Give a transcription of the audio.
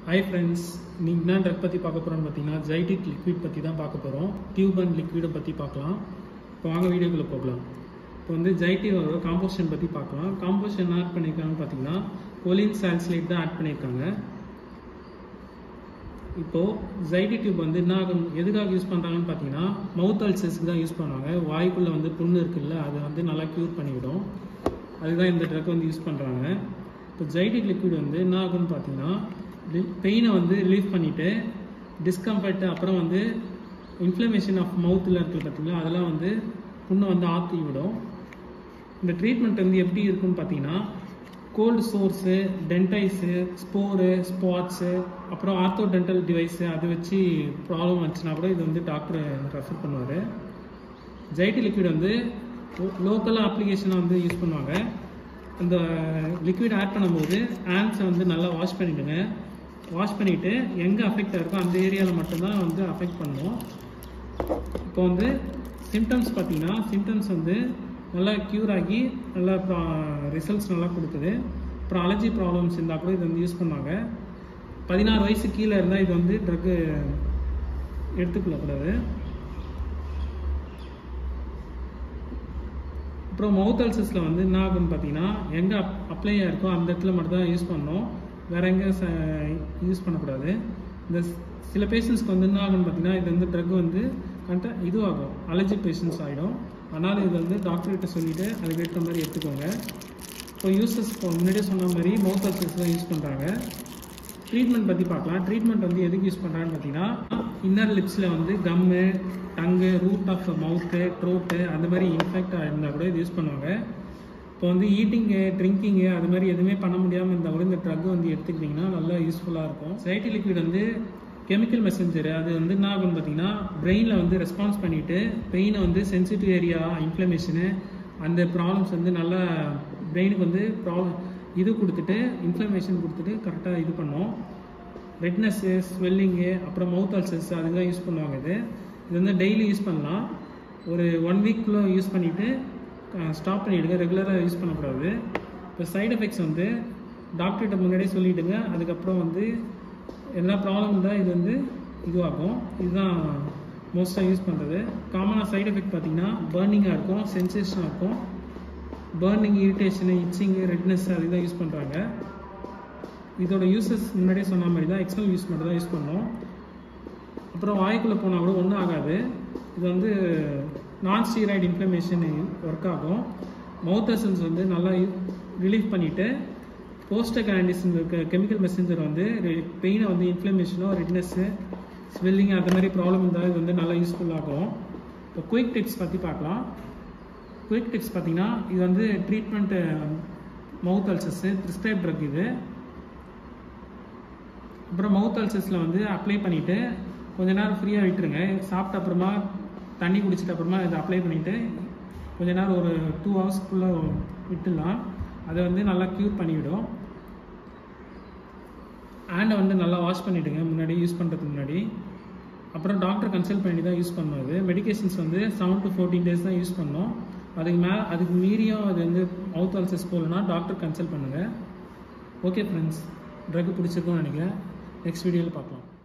hi friends இன்னைக்கு என்ன drug பற்றி பார்க்க போகிறோம்னு பார்த்தீங்கன்னா ஜைடிக் லிக்விட் பற்றி தான் பார்க்க போகிறோம் டியூப் அண்ட் லிக்விடை பற்றி பார்க்கலாம் இப்போ வாங்க வீடியோக்குள்ளே போகலாம் இப்போ வந்து ஜைட்டியோட காம்போசிஷன் பற்றி பார்க்கலாம் காம்போசிஷன் ஆட் பண்ணியிருக்காங்கன்னு பார்த்தீங்கன்னா கொலின் சால்ஸ்லேட் தான் ஆட் பண்ணியிருக்காங்க இப்போது ஜைடி டியூப் வந்து என்ன ஆகும் எதுக்காக யூஸ் பண்ணுறாங்கன்னு பார்த்தீங்கன்னா மவுத் அல்சர்ஸ்க்கு தான் யூஸ் பண்ணுவாங்க வாய்க்குள்ளே வந்து புண்ணு இருக்குல்ல அதை வந்து நல்லா க்யூர் பண்ணிவிடும் அதுதான் இந்த ட்ரக் வந்து யூஸ் பண்ணுறாங்க இப்போ ஜைடிக் லிக்விட் வந்து என்ன ஆகும்னு பார்த்தீங்கன்னா பெயினை வந்து ரிலீஃப் பண்ணிவிட்டு டிஸ்கம்ஃபர்ட் அப்புறம் வந்து இன்ஃப்ளமேஷன் ஆஃப் மவுத்தில் இருக்குது பார்த்தீங்களா அதெல்லாம் வந்து புண்ணை வந்து ஆற்றி விடும் இந்த ட்ரீட்மெண்ட் வந்து எப்படி இருக்குன்னு பார்த்தீங்கன்னா cold sores denture sore spots அப்புறம் ஆர்த்தோ டென்டல் டிவைஸு அதை வச்சு ப்ராப்ளம் வந்துச்சுன்னா கூட இது வந்து டாக்டர் ரெஃபர் பண்ணுவார் ஜைட்டி லிக்விட் வந்து லோக்கலாக அப்ளிகேஷனாக வந்து யூஸ் பண்ணுவாங்க அந்த லிக்விட் ஆட் பண்ணும்போது ஹேண்ட்ஸை வந்து நல்லா வாஷ் பண்ணிவிடுங்க வாஷ் பண்ணிவிட்டு எங்கே அஃபெக்ட் ஆயிருக்கோ அந்த ஏரியாவில் மட்டும்தான் வந்து அஃபெக்ட் பண்ணுவோம் இப்போ வந்து சிம்டம்ஸ் பார்த்தீங்கன்னா சிம்டம்ஸ் வந்து நல்லா க்யூர் ஆகி நல்லா ரிசல்ட்ஸ் நல்லா கொடுக்குது அப்புறம் அலர்ஜி ப்ராப்ளம்ஸ் இருந்தால் கூட இது வந்து யூஸ் பண்ணாங்க பதினாறு வயசு கீழே இருந்தால் இது வந்து ட்ரக்கு எடுத்துக்கொள்ளக்கூடாது அப்புறம் மவுத் அல்சஸில் வந்து என்ன ஆகும்னு பார்த்தீங்கன்னா எங்கே அப் அப்ளை ஆயிருக்கோ அந்த இடத்துல மட்டும் தான் யூஸ் பண்ணணும் வேற எங்கே யூஸ் பண்ணக்கூடாது இந்த சில பேஷண்ட்ஸ்க்கு வந்து என்ன ஆகும்னு பார்த்தீங்கன்னா இது வந்து ட்ரக் வந்து கண்ட இதுவாகும் அலர்ஜி பேஷண்ட்ஸ் ஆகிடும் அதனால் இது வந்து டாக்டர்கிட்ட சொல்லிவிட்டு அதுக்கேற்ற மாதிரி எடுத்துக்கோங்க இப்போ யூசஸ் இப்போ முன்னாடியே சொன்ன மாதிரி மவுத் அல்சஸ் தான் யூஸ் பண்ணுறாங்க ட்ரீட்மெண்ட் பற்றி பார்க்கலாம் ட்ரீட்மெண்ட் வந்து எதுக்கு யூஸ் பண்ணுறாங்கன்னு பார்த்தீங்கன்னா இன்னர் லிப்ஸில் வந்து gum tongue root of mouth throat அந்த மாதிரி இன்ஃபெக்ட் இருந்தால் கூட இது யூஸ் பண்ணுவாங்க இப்போ வந்து ஈட்டிங்கு ட்ரிங்கிங்கு அது மாதிரி எதுவுமே பண்ண முடியாமல் இருந்தால் கூட இந்த ட்ரக் வந்து எடுத்துக்கிட்டிங்கன்னா நல்லா யூஸ்ஃபுல்லாக இருக்கும் சைட்டி லிக்விட் வந்து கெமிக்கல் மெசஞ்சர் அது வந்து என்ன ஆகும்னு பார்த்தீங்கன்னா பிரெயினில் வந்து ரெஸ்பான்ஸ் பண்ணிவிட்டு பெயினை வந்து சென்சிட்டிவ் ஏரியா இன்ஃப்ளமேஷனு அந்த ப்ராப்ளம்ஸ் வந்து நல்லா பிரெயினுக்கு வந்து ப்ராப்ளம் இது கொடுத்துட்டு இன்ஃப்ளமேஷன் கொடுத்துட்டு கரெக்டாக இது பண்ணோம் ரெட்னஸ்ஸு ஸ்வெல்லிங்கு அப்புறம் மவுத் அல்சர்ஸ் அதுதான் யூஸ் பண்ணுவாங்க இது இது வந்து டெய்லி யூஸ் பண்ணலாம் ஒரு ஒன் வீக்குள்ளே யூஸ் பண்ணிவிட்டு ஸ்டாப் பண்ணிவிடுங்க ரெகுலராக யூஸ் பண்ணக்கூடாது இப்போ சைடு எஃபெக்ட்ஸ் வந்து டாக்டர்கிட்ட முன்னாடியே சொல்லிவிடுங்க அதுக்கப்புறம் வந்து எதனா ப்ராப்ளம் இருந்தால் இது வந்து இதுவாகும் இதுதான் மோஸ்ட்டாக யூஸ் பண்ணுறது காமனாக சைடு எஃபெக்ட் பார்த்தீங்கன்னா பர்னிங்காக இருக்கும் சென்சேஷனாக இருக்கும் பர்னிங் இரிட்டேஷனு இச்சிங்கு ரெட்னஸ் அதுதான் யூஸ் பண்ணுறாங்க இதோட யூசஸ் முன்னாடியே சொன்ன மாதிரி தான் எக்ஸ்டர்னல் யூஸ் மட்டும் தான் யூஸ் பண்ணோம் அப்புறம் வாய்க்குள்ளே போனால் கூட ஒன்றும் ஆகாது இது வந்து நான் ஸ்டீராய்டு இன்ஃப்ளமேஷன் ஒர்க் ஆகும் மவுத் எசன்ஸ் வந்து நல்லா ரிலீஃப் பண்ணிவிட்டு போஸ்டக் ஆண்டிசன் இருக்க கெமிக்கல் மெசஞ்சர் வந்து பெயினை வந்து இன்ஃப்ளமேஷனோ ரெட்னஸ்ஸு ஸ்வெல்லிங் அந்த மாதிரி ப்ராப்ளம் இருந்தால் இது வந்து நல்லா யூஸ்ஃபுல்லாகும் இப்போ குயிக் டிப்ஸ் பற்றி பார்க்கலாம் குயிக் டிப்ஸ் பார்த்தீங்கன்னா இது வந்து treatment mouth ulcers prescribe drug இது அப்புறம் மவுத் அல்சஸில் வந்து அப்ளை பண்ணிவிட்டு கொஞ்ச நேரம் ஃப்ரீயாக விட்டுருங்க சாப்பிட்ட அப்புறமா தண்ணி குடிச்சிட்ட அப்புறமா இதை அப்ளை பண்ணிவிட்டு கொஞ்ச நேரம் ஒரு டூ ஹவர்ஸ்க்குள்ளே விட்டுடலாம் அதை வந்து நல்லா க்யூர் பண்ணிவிடும் ஹேண்டை வந்து நல்லா வாஷ் பண்ணிவிடுங்க முன்னாடி யூஸ் பண்ணுறதுக்கு முன்னாடி அப்புறம் டாக்டர் கன்சல்ட் பண்ணி தான் யூஸ் பண்ணுவது மெடிகேஷன்ஸ் வந்து செவன் டு ஃபோர்டீன் டேஸ் தான் யூஸ் பண்ணோம் அதுக்கு மே அதுக்கு மீறியும் அது வந்து மவுத் அல்சஸ் போகலன்னா டாக்டர் கன்சல்ட் பண்ணுங்கள் ஓகே ஃப்ரெண்ட்ஸ் ட்ரக் பிடிச்சிருக்கோன்னு நினைக்கிறேன் நெக்ஸ்ட் வீடியோவில் பார்க்கலாம்